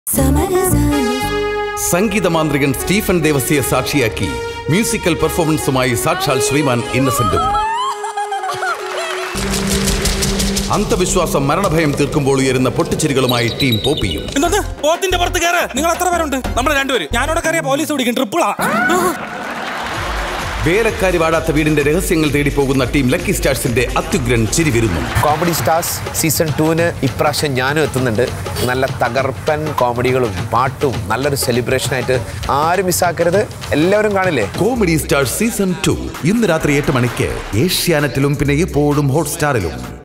സംഗീതമാന്ത്രികൻ Stephen ദേവസ്യയെ സാക്ഷിയാക്കി musical പെർഫോമൻസുമായി സാക്ഷാൽ ശ്രീമാൻ ഇന്നസെന്റും അന്ധവിശ്വാസം മരണഭയം തീർക്കുമ്പോൾ ഉയരുന്ന പൊട്ടിച്ചിരികളുമായി ടീം പോപ്പിയും എന്നത് പോത്തിന്റെ പുറത്ത് കയറ് നിങ്ങൾ എത്ര പേരുണ്ട് നമ്മൾ രണ്ടുപേരും ഞാനോടെ കയറിയ പോലീസ് പിടിക്കും ട്രിപ്പിളാ വേലക്കാരി വാടാത്ത വീടിന്റെ രഹസ്യങ്ങൾ തേടി പോകുന്ന ടീം ലക്കി സ്റ്റാർസിന്റെ അത്യുഗ്രൻ ചിരി വരുന്നു കോമഡി സ്റ്റാർസ് സീസൺ ടൂവിന് ഇപ്രാവശ്യം ഞാനും എത്തുന്നുണ്ട് നല്ല തകർപ്പൻ കോമഡികളും പാട്ടും നല്ലൊരു സെലിബ്രേഷനായിട്ട് ആരും മിസ്സാക്കരുത് എല്ലാവരും കാണില്ലേ കോമഡി സ്റ്റാർ സീസൺ ടു ഇന്ന് രാത്രി എട്ട് മണിക്ക് ഏഷ്യാനെറ്റിലും പിന്നെ എപ്പോഴും ഹോട്ട്സ്റ്റാറിലും